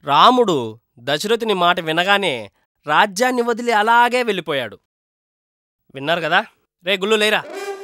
రాముడు దశరథుని మాట వినగానే రాజ్యాన్ని వదిలి అలాగే వెళ్ళిపోయాడు విన్నారు కదా రే గుళ్ళు లేరా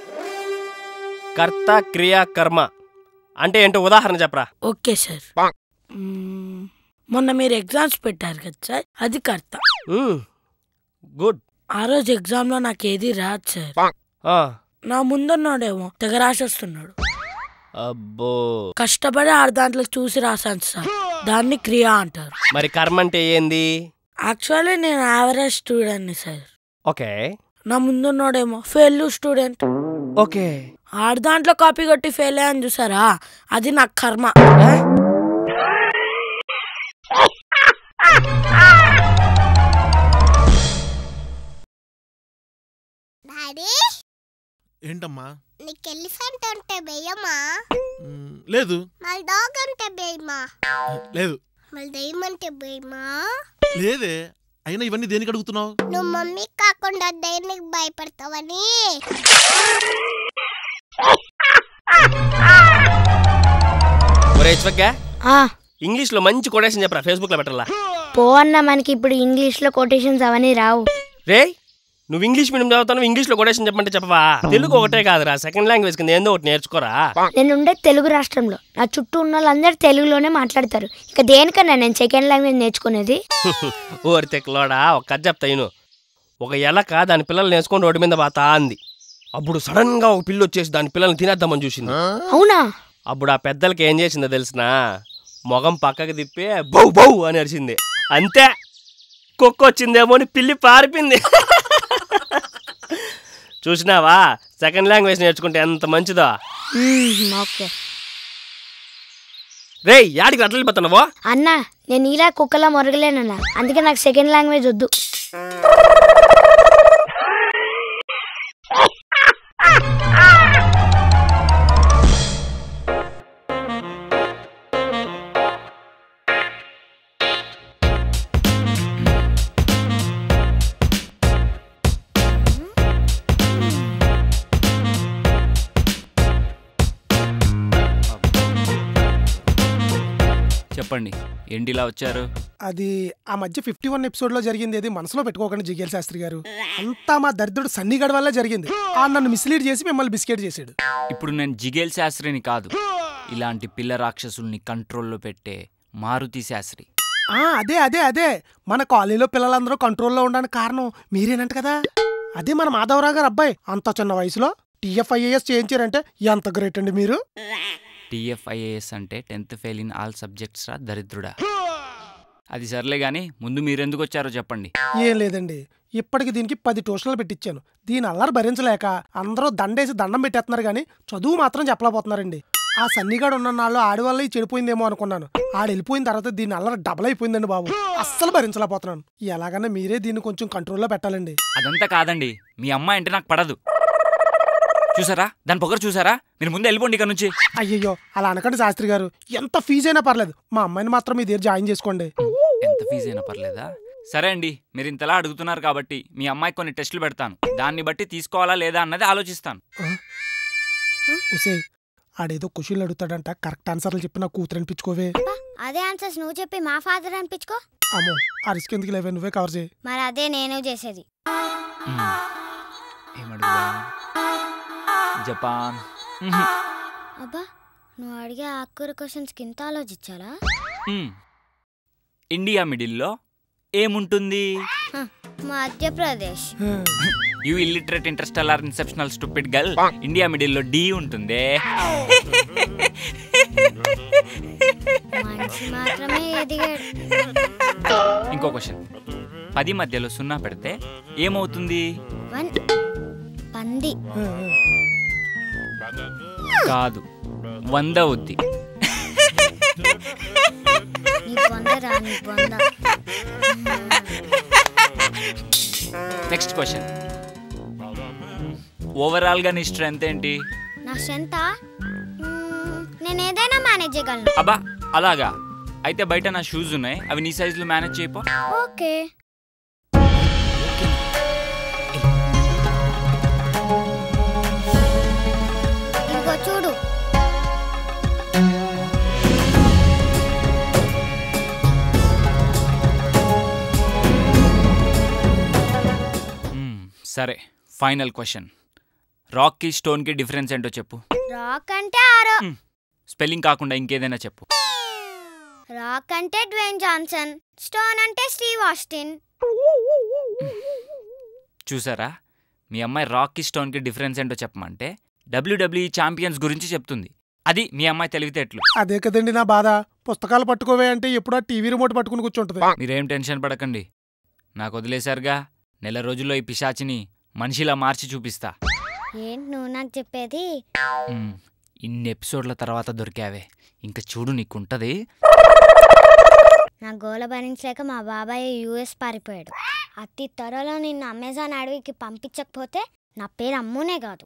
కర్త క్రియా కర్మ అంటే ఏంటో ఉదాహరణ చెప్పరా ఓకే సార్ మ్మ్. మొన్న మీరు ఎగ్జామ్స్ పెట్టారు కదా సార్ అది కర్త మ్మ్. గుడ్ ఆ రోజు ఎగ్జామ్ లో నాకు ఏది రాదు సార్ ఆ, నా ముందున్నాడేమో తెగ రాసేస్తున్నాడు అబ్బో కష్టపడి ఆరు దాంట్లో చూసి రాశాను సార్ దాన్ని క్రియా అంటారు మరి కర్మ అంటే ఏంది యాక్చువల్లీ నేను యావరేజ్ స్టూడెంట్ని సార్ ఓకే నా ముందున్నాడేమో ఫెయిల్ స్టూడెంట్ ఓకే ఆరు దాంట్లో కాపీ కొట్టి ఫెయిల్ అయ్యాను చూసారా అది నాకు కర్మ డాడీ ఏంటమ్మా నీకు ఎలిఫెంట్ అంటే భయమా మ్, లేదు మళ్ళీ డాగ్ అంటే భయమా లేదు మళ్ళీ దయ్యం అంటే భయమా లేదే అయినా ఇవన్నీ దేనికి అడుగుతున్నావు నువ్వు మమ్మీ కాకుండా దేనికి భయపడతావని ఒరే ఇచ్వక్కా ఆ, ఇంగ్లీష్లో మంచి కొటేషన్ చెప్పరా ఫేస్బుక్లో పెట్టాలా పో అన్న మనకి ఇప్పుడు ఇంగ్లీష్లో కొటేషన్స్ అవన్నీ రావు రే నువ్వు ఇంగ్లీష్ మీడియం చదువుతాను ఇంగ్లీష్లో కొటేషన్ చెప్పమంటే చెప్పవా తెలుగు ఒకటే కాదురా సెకండ్ లాంగ్వేజ్ కింద ఏందో ఒకటి నేర్చుకోరా నేను ఉండే తెలుగు రాష్ట్రంలో నా చుట్టూ ఉన్న వాళ్ళందరూ తెలుగులోనే మాట్లాడతారు ఇక దేనికన్నా నేను సెకండ్ లాంగ్వేజ్ నేర్చుకునేది ఓరి తెక్కలోడా ఒక కథ చెప్తా ఇను ఒక ఎలక దాని పిల్లల్ని నేర్చుకొని రోడ్డు మీద బాతా అంది అప్పుడు సడన్ గా ఒక పిల్లి వచ్చేసి దాని పిల్లల్ని తినేద్దామని చూసింది అవునా అప్పుడు ఆ పెద్దలకి ఏం చేసిందో తెలిసిన మొగం పక్కకి తిప్పి బౌ బౌ అని అరిచింది అంతే కుక్క వచ్చిందేమో అని పిల్లి పారిపోయింది చూసినావా సెకండ్ లాంగ్వేజ్ నేర్చుకుంటే ఎంత మంచిదో మ్మ్, ఓకే రేయ్ యాడికి అట్లా వెళ్ళిపోతున్నావో అన్న నేను ఇలా కుక్కలా మొరగలేనన్నా అందుకే నాకు సెకండ్ లాంగ్వేజ్ వద్దు చెప్పండి ఏంటి ఇలా వచ్చారు అది ఆ మధ్య ఫిఫ్టీ వన్ ఎపిసోడ్ లో జరిగింది ఏది మనసులో పెట్టుకోకండి జిగేల్ శాస్త్రి గారు అంతా మా దరిద్రుడు సన్నిగడ వల్ల జరిగింది ఆ నన్ను మిస్లీడ్ చేసి మిమ్మల్ని బిస్కెట్ చేసాడు ఇప్పుడు నేను జిగేల్ శాస్త్రిని కాదు ఇలాంటి పిల్ల రాక్షసుల్ని కంట్రోల్లో పెట్టే మారుతి శాస్త్రి ఆ అదే అదే అదే మన కాలనీలో పిల్లలందరూ కంట్రోల్లో ఉండడానికి కారణం మీరేనంట కదా అదే మన మాధవరావు గారు అబ్బాయి అంత చిన్న వయసులో టీఎఫ్ఐఏఎస్ చేయించారంటే ఎంత గ్రేట్ అండి మీరు టీఎఫ్ఐఏఎస్ అంటే tenth fail in all subjects రా దరిద్రుడా అది సర్లే గాని ముందు మీరెందుకు వచ్చారో చెప్పండి ఏం లేదండి ఇప్పటికి దీనికి పది ట్యూషన్లు పెట్టించాను దీని అల్లరి భరించలేక అందరూ దండేసి దండం పెట్టేస్తున్నారు కానీ చదువు మాత్రం చెప్పలేకపోతున్నారండి ఆ సన్నిగాడు ఉన్న నాళ్ళు ఆడి వల్ల ఈ చెడిపోయిందేమో అనుకున్నాను ఆడు వెళ్ళిపోయిన తర్వాత దీని అల్లరి డబల్ అయిపోయిందండి బాబు అస్సలు భరించలేకపోతున్నాను ఎలాగన్నా మీరే దీన్ని కొంచెం కంట్రోల్లో పెట్టాలండి అదంతా కాదండి మీ అమ్మాయి అంటే నాకు పడదు చూసారా దాని పొగరు చూసారా మీరు ముందు వెళ్ళిపోండి ఇక్కడ నుంచి అయ్యయ్యో అలా అనకండి శాస్త్రి గారు ఎంత ఫీజు అయినా పర్లేదు మా అమ్మాయిని మాత్రం మీ దగ్గర జాయిన్ చేసుకోండి ఎంత ఫీజు అయినా పర్లేదా సరే అండి మీరు ఇంతలా అడుగుతున్నారు కాబట్టి మీ అమ్మాయికి కొన్ని టెస్టులు పెడతాను దాన్ని బట్టి తీసుకోవాలా లేదా అన్నది ఆలోచిస్తాను ఉసే ఆడేదో క్వశ్చన్లు అడుగుతాడంట కరెక్ట్ ఆన్సర్లు చెప్పి నా కూతురు అనిపించుకోవే అబ్బా, అదే ఆన్సర్స్ నువ్వు చెప్పి మా ఫాదర్ అనిపించుకో అమ్మో ఆ రిస్క్ ఎందుకు లేవే నువ్వే కవర్ చేయి మరి అదే నేను చేసేది మ్మ్. ఏమడుగుదాం జపాన్ మ్హూ. అబ్బా నువ్వు అడిగే ఆకుకూర క్వశ్చన్స్కి ఇంత ఆలోచించాలా మ్మ్. ఇండియా మిడిల్లో ఏముంటుంది హ, Madhya Pradesh you illiterate interstellar inceptional stupid girl India మిడిల్లో డి ఉంటుంది మనిషి మాత్రమే ఎదిగాడు ఇంకో క్వశ్చన్ పది మధ్యలో సున్నా పెడితే ఏమవుతుంది వన్ పంది కాదు వంద అవుద్ది నీ బొందరా నీ బొంద నెక్స్ట్ క్వశ్చన్ ఓవరాల్ గా నీ స్ట్రెంత్ ఏంటి నా స్ట్రెంత్ నేను ఏదైనా మేనేజ్ చేయగలను అబ్బా అలాగా అయితే బయట నా షూస్ ఉన్నాయి అవి నీ సైజులో మేనేజ్ చేయపో ఓకే ఇదిగో చూడు సరే ఫైనల్ క్వశ్చన్ రాక్కి స్టోన్కి డిఫరెన్స్ ఏంటో చెప్పు రాక్ అంటే ఆరో స్పెల్లింగ్ కాకుండా ఇంకేదైనా చెప్పు రాక్ అంటే డ్వేన్ జాన్సన్ స్టోన్ అంటే స్టీవ్ ఆస్టిన్ చూసారా మీ అమ్మాయి రాక్కి స్టోన్కి డిఫరెన్స్ ఏంటో చెప్పమంటే డబ్ల్యూడబ్ల్యూఈ ఛాంపియన్స్ గురించి చెప్తుంది అది మీ అమ్మాయి తెలివితేటలు అదే కదండి నా బాధ పుస్తకాలు పట్టుకోవే అంటే ఎప్పుడూ ఆ టీవీ రిమోట్ పట్టుకుని కూర్చుంటది మీరేం టెన్షన్ పడకండి నాకు వదిలేశారుగా నెల రోజుల్లో ఈ పిశాచిని మనిషిలా మార్చి చూపిస్తా ఏంటి నువ్వు నాకు చెప్పేది మ్, ఇన్ని ఎపిసోడ్ల తర్వాత దొరికావే ఇంకా చూడు నీకుంటది నా గోల భరించలేక మా బాబాయ్ యూఎస్ పారిపోయాడు అతి త్వరలో నిన్ను అమెజాన్ అడవికి పంపించకపోతే నా పేరు అమ్మునే కాదు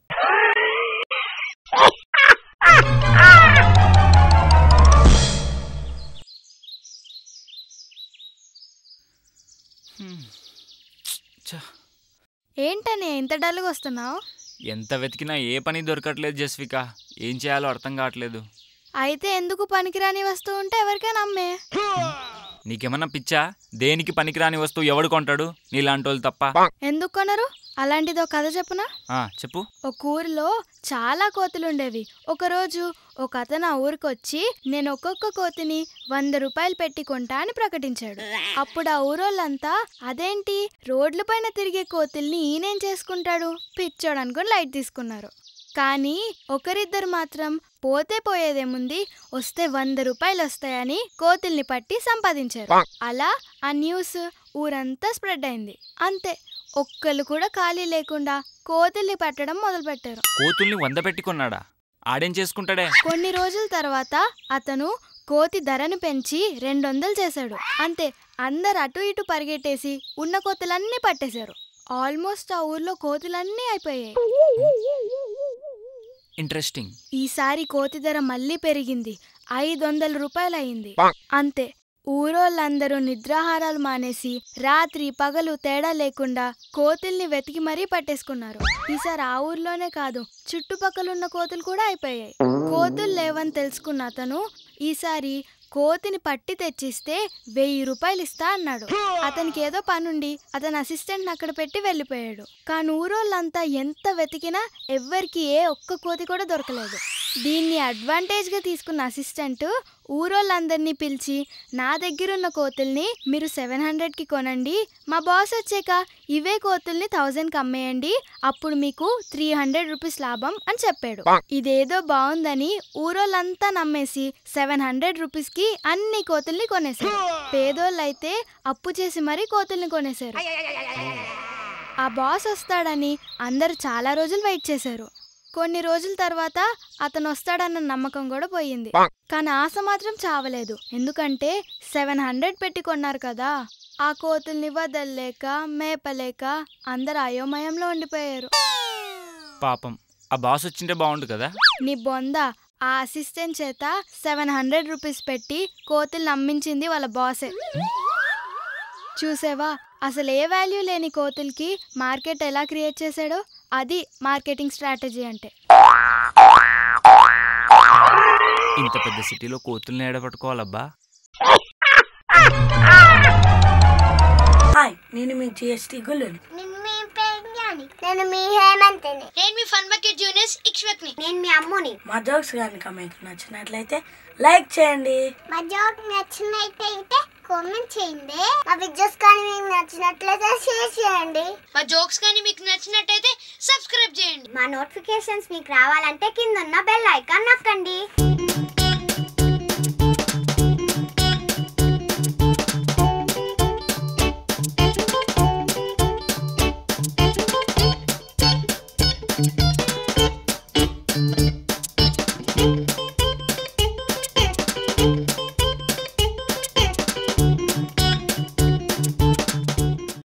ఛ, ఏంటని ఇంత డల్గా వస్తున్నావు ఎంత వెతికినా ఏ పని దొరకట్లేదు జస్విక ఏం చేయాలో అర్థం కావట్లేదు అయితే ఎందుకు పనికిరాని వస్తువు ఉంటే ఎవరికైనా అమ్మే నీకేమన్నా పిచ్చా దేనికి పనికిరాని వస్తువు ఎవడు కొంటాడు నీలాంటి వాళ్ళు తప్ప ఎందుకు కొనరు అలాంటిది ఒక కథ చెప్పునా ఆ, చెప్పు ఒక ఊరిలో చాలా కోతులు ఉండేవి ఒకరోజు ఒక అతను ఆ ఊరికి వచ్చి నేను ఒక్కొక్క కోతిని వంద రూపాయలు పెట్టి కొంటా అని ప్రకటించాడు అప్పుడు ఆ ఊరోళ్ళంతా అదేంటి రోడ్ల పైన తిరిగే కోతుల్ని ఈయనేం చేసుకుంటాడు పిచ్చోడు అనుకుని లైట్ తీసుకున్నారు కానీ ఒకరిద్దరు మాత్రం పోతే పోయేదేముంది వస్తే వంద రూపాయలు వస్తాయని కోతుల్ని పట్టి సంపాదించారు అలా ఆ న్యూస్ ఊరంతా స్ప్రెడ్ అయింది అంతే ఒక్కళ్ళు కూడా ఖాళీ లేకుండా కోతుల్ని పట్టడం మొదలుపెట్టారు కోతుల్ని వంద పెట్టి కొన్నాడా ఆడేం చేసుకుంటాడే కొన్ని రోజుల తర్వాత అతను కోతి ధరను పెంచి రెండు వందలు చేశాడు అంతే అందరు అటు ఇటు పరిగెట్టేసి ఉన్న కోతులన్నీ పట్టేశారు ఆల్మోస్ట్ ఆ ఊర్లో కోతులన్నీ అయిపోయాయి ఇంట్రెస్టింగ్ ఈసారి కోతి ధర మళ్ళీ పెరిగింది ఐదు వందల రూపాయలు అయింది అంతే ఊరోళ్ళందరూ నిద్రాహారాలు మానేసి రాత్రి పగలు తేడా లేకుండా కోతుల్ని వెతికి మరీ పట్టేసుకున్నారు ఈసారి ఆ ఊర్లోనే కాదు చుట్టుపక్కలున్న కోతులు కూడా అయిపోయాయి కోతులు లేవని తెలుసుకున్న అతను ఈసారి కోతిని పట్టి తెచ్చిస్తే వెయ్యి రూపాయలు ఇస్తా అన్నాడు అతనికి ఏదో పనుండి అతని అసిస్టెంట్ అక్కడ పెట్టి వెళ్ళిపోయాడు కానీ ఊరోళ్ళంతా ఎంత వెతికినా ఎవ్వరికి ఏ ఒక్క కోతి కూడా దొరకలేదు దీన్ని అడ్వాంటేజ్గా తీసుకున్న అసిస్టెంట్ ఊరోళ్ళందరినీ పిలిచి నా దగ్గరున్న కోతుల్ని మీరు సెవెన్ హండ్రెడ్కి కొనండి మా బాస్ వచ్చాక ఇవే కోతుల్ని థౌజండ్కి అమ్మేయండి అప్పుడు మీకు త్రీ హండ్రెడ్ రూపీస్ లాభం అని చెప్పాడు ఇదేదో బాగుందని ఊరోళ్ళంతా నమ్మేసి సెవెన్ హండ్రెడ్ రూపీస్కి అన్ని కోతుల్ని కొనేశారు పేదోళ్ళైతే అప్పు చేసి మరీ కోతుల్ని కొనేశారు ఆ బాస్ వస్తాడని అందరూ చాలా రోజులు వెయిట్ చేశారు కొన్ని రోజుల తర్వాత అతను వస్తాడన్న నమ్మకం కూడా పోయింది కానీ ఆశ మాత్రం చావలేదు ఎందుకంటే సెవెన్ హండ్రెడ్ పెట్టి కొన్నారు కదా ఆ కోతుల్ని వదల్లేక మేపలేక అందరు అయోమయంలో ఉండిపోయారు పాపం ఆ బాస్ వచ్చింటే బాగుండు కదా నీ బొంద ఆ అసిస్టెంట్ చేత సెవెన్ హండ్రెడ్ రూపీస్ పెట్టి కోతుల్ని అమ్మించింది వాళ్ళ బాసే చూసావా అసలు ఏ వాల్యూ లేని కోతులకి మార్కెట్ ఎలా క్రియేట్ చేశాడో అది మార్కెటింగ్ స్ట్రాటజీ అంటే ఇంత పెద్ద సిటీలో కోతుల్ని ఏడపట్టుకోవాలబ్బా హాయ్ నేను మీ జిఎస్టీ గుల్లుని నేను మీ పేజ్ఞాని నేను మీ హేమంత్ని నేను మీ ఫన్ బకెట్ జూనియర్స్ ఇక్ష్వక్ని నేను మీ అమ్ముని మా జోక్స్ కనుక మీకు నచ్చినట్లయితే లైక్ చేయండి మా జోక్ నచ్చినట్టయితే కామెంట్ చేయండి మా వీడియోస్ కానీ మీకు నచ్చినట్లయితే షేర్ చేయండి మా జోక్స్ కానీ మీకు నచ్చినట్టయితే సబ్స్క్రైబ్ చేయండి మా నోటిఫికేషన్స్ మీకు రావాలంటే కింద ఉన్న బెల్ ఐకాన్ నొక్కండి